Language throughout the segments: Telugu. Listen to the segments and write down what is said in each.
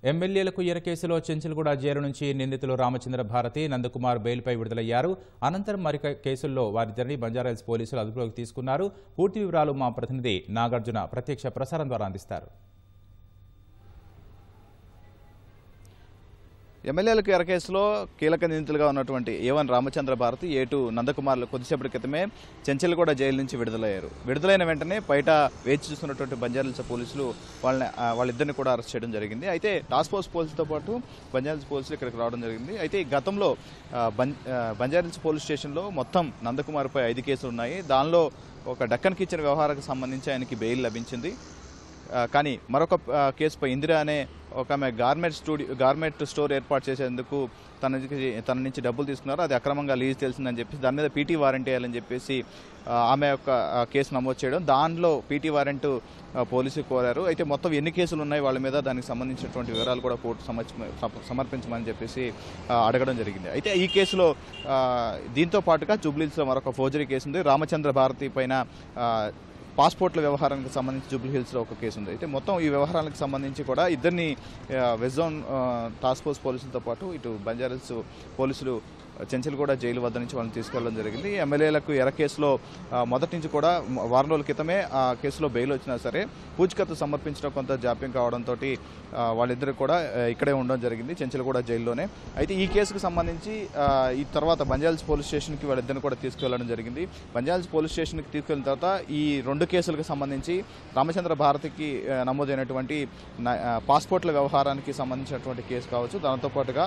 ఎమ్మెల్యేలకు ఎర కేసులో చెంచల్గూడ జైలు నుంచి నిందితులు రామచంద్ర భారతి నందకుమార్ బెయిల్పై విడుదలయ్యారు అనంతరం మరి కేసుల్లో వారిద్దరిని బంజారాహిల్స్ పోలీసులు అదుపులోకి తీసుకున్నారు పూర్తి వివరాలు మా ప్రతినిధి నాగార్జున ప్రత్యక్ష ప్రసారం ద్వారా అందిస్తారు ఎమ్మెల్యేలకు ఎర కేసులో కీలక నిందితులుగా ఉన్నటువంటి ఏవన్ రామచంద్ర భారతి ఏటు నందకుమార్లు కొద్దిసేపటి క్రితమే చెంచల్గూడ జైలు నుంచి విడుదలయ్యారు విడుదలైన వెంటనే బయట వేచి చూస్తున్నటువంటి బంజారాహిల్స్ పోలీసులు వాళ్ళని ఆ, వాళ్ళిద్దరిని కూడా అరెస్ట్ చేయడం జరిగింది అయితే టాస్క్ ఫోర్స్ పోలీసులతో పాటు బంజారాహిల్స్ పోలీసులు ఇక్కడికి రావడం జరిగింది అయితే ఈ గతంలో ఆ, బం ఆ, బంజారాహిల్స్ పోలీస్ స్టేషన్లో మొత్తం నందకుమార్పై ఐదు కేసులు ఉన్నాయి దానిలో ఒక డక్కన్ కిచెన్ వ్యవహారానికి సంబంధించి ఆయనకి బెయిల్ లభించింది ఆ, కానీ మరొక ఆ, కేసుపై ఇందిరా అనే ఒక ఆమె గార్మెంట్ స్టూడియో గార్మెంట్ స్టోర్ ఏర్పాటు చేసేందుకు తన నుంచి తన నుంచి డబ్బులు తీసుకున్నారు అది అక్రమంగా లీజ్ తెలిసిందని చెప్పేసి దాని మీద పీటీ వారెంట్ వేయాలని చెప్పేసి ఆ, ఆమె యొక్క ఆ, కేసు నమోదు చేయడం దానిలో పీటీ వారెంట్ ఆ, పోలీసులు కోరారు అయితే మొత్తం ఎన్ని కేసులు ఉన్నాయి వాళ్ళ మీద దానికి సంబంధించినటువంటి వివరాలు కూడా కోర్టు సమర్చ- సమ- సమర్పించమని చెప్పేసి ఆ, అడగడం జరిగింది అయితే ఈ కేసులో ఆ, దీంతో పాటుగా జూబ్లీహిల్స్లో మరొక ఫోర్జరీ కేసు ఉంది రామచంద్ర భారతి పైన ఆ, పాస్పోర్ట్ల వ్యవహారానికి సంబంధించి జూబ్లీ హిల్స్లో ఒక కేసు ఉంది అయితే మొత్తం ఈ వ్యవహారాలకు సంబంధించి కూడా ఇద్దరిని ఆ, వెస్ట్ జోన్ ఆ, టాస్క్ ఫోర్స్ పోలీసులతో పాటు ఇటు బంజారాహిల్స్ పోలీసులు చెంచల్గూడ జైలు వద్ద నుంచి వాళ్ళని తీసుకెళ్లడం జరిగింది ఎమ్మెల్యేలకు ఎర కేసులో ఆ, మొదటి నుంచి కూడా మ- వారం రోజుల క్రితమే ఆ కేసులో బెయిల్ వచ్చినా సరే పూచికత్తు సమర్పించడం కొంత జాప్యం కావడంతో వాళ్ళిద్దరు కూడా ఆ, ఇక్కడే ఉండడం జరిగింది చెంచల్గూడ జైల్లోనే అయితే ఈ కేసుకు సంబంధించి ఆ, ఈ తర్వాత బంజాల్స్ పోలీస్ స్టేషన్కి వాళ్ళిద్దరిని కూడా తీసుకెళ్లడం జరిగింది బంజాల్స్ పోలీస్ స్టేషన్కి తీసుకెళ్లిన తర్వాత ఈ రెండు కేసులకు సంబంధించి రామచంద్ర భారతికి ఆ, నమోదైనటువంటి న- ఆ, పాస్పోర్ట్ల వ్యవహారానికి సంబంధించినటువంటి కేసు కావచ్చు దాంతో పాటుగా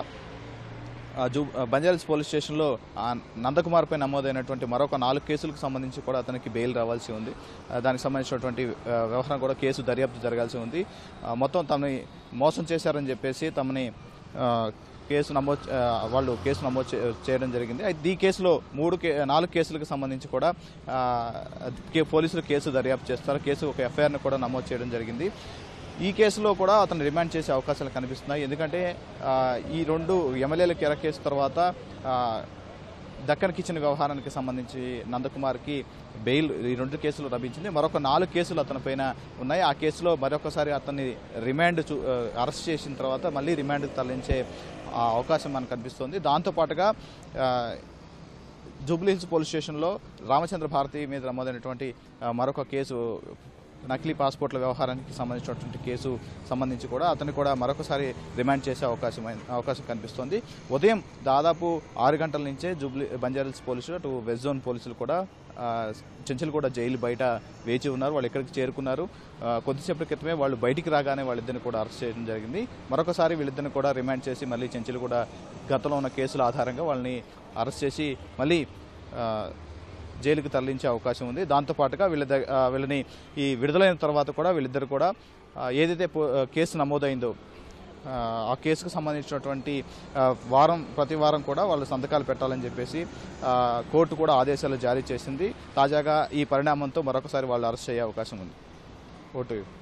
ఆ, జూ ఆ, బంజారాహిల్స్ పోలీస్ స్టేషన్లో ఆ, నందకుమార్పై నమోదైనటువంటి మరొక నాలుగు కేసులకు సంబంధించి కూడా అతనికి బెయిల్ రావాల్సి ఉంది ఆ, దానికి సంబంధించినటువంటి ఆ, వ్యవహారం కూడా కేసు దర్యాప్తు జరగాల్సి ఉంది ఆ, మొత్తం తమని మోసం చేశారని చెప్పేసి తమని ఆ, కేసు నమోదు ఆ, వాళ్ళు కేసు నమోదు చే- చేయడం జరిగింది అయితే ఈ కేసులో మూడు కే నాలుగు కేసులకు సంబంధించి కూడా ఆ, కే- పోలీసులు కేసు దర్యాప్తు చేస్తారు కేసు ఒక ఎఫ్ఐఆర్ను కూడా నమోదు చేయడం జరిగింది ఈ కేసులో కూడా అతను రిమాండ్ చేసే అవకాశాలు కనిపిస్తున్నాయి ఎందుకంటే ఆ, ఈ రెండు ఎమ్మెల్యేల ఎర కేసు తర్వాత ఆ, దక్కన్ కిచెన్ వ్యవహారానికి సంబంధించి నందకుమార్కి బెయిల్ ఈ రెండు కేసులు లభించింది మరొక నాలుగు కేసులు అతని పైన ఉన్నాయి ఆ కేసులో మరొకసారి అతన్ని రిమాండ్ చూ- ఆ, అరెస్ట్ చేసిన తర్వాత మళ్ళీ రిమాండ్కి తరలించే ఆ, అవకాశం మనకు కనిపిస్తుంది దాంతోపాటుగా ఆ, జూబ్లీహిల్స్ పోలీస్ స్టేషన్లో రామచంద్ర భారతి మీద నమోదైనటువంటి ఆ, మరొక కేసు నకిలీ పాస్పోర్ట్ల వ్యవహారానికి సంబంధించినటువంటి కేసు సంబంధించి కూడా అతన్ని కూడా మరొకసారి రిమాండ్ చేసే అవకాశం అయి- అవకాశం కనిపిస్తోంది ఉదయం దాదాపు ఆరు గంటల నుంచే జూబ్లీ బంజారాల్స్ పోలీసులు అటు వెస్ట్ జోన్ పోలీసులు కూడా ఆ, చెంచల్గూడ జైలు బయట వేచి ఉన్నారు వాళ్ళు ఎక్కడికి చేరుకున్నారు ఆ, కొద్దిసేపటి క్రితమే వాళ్ళు బయటికి రాగానే వాళ్ళిద్దరిని కూడా అరెస్ట్ చేయడం జరిగింది మరొకసారి వీళ్ళిద్దరిని కూడా రిమాండ్ చేసి మళ్ళీ చెంచల్గూడ గతంలో ఉన్న కేసుల ఆధారంగా వాళ్ళని అరెస్ట్ చేసి మళ్ళీ ఆ, జైలుకు తరలించే అవకాశం ఉంది దాంతోపాటుగా వీళ్ళ దగ్- ఆ, వీళ్ళని ఈ విడుదలైన తర్వాత కూడా వీళ్ళిద్దరు కూడా ఆ, ఏదైతే పో- ఆ, కేసు నమోదైందో ఆ, ఆ కేసుకు సంబంధించినటువంటి ఆ, వారం ప్రతి వారం కూడా వాళ్ళు సంతకాలు పెట్టాలని చెప్పేసి ఆ, కోర్టు కూడా ఆదేశాలు జారీ చేసింది తాజాగా ఈ పరిణామంతో మరొకసారి వాళ్ళు అరెస్ట్ అయ్యే అవకాశం ఉంది ఓటు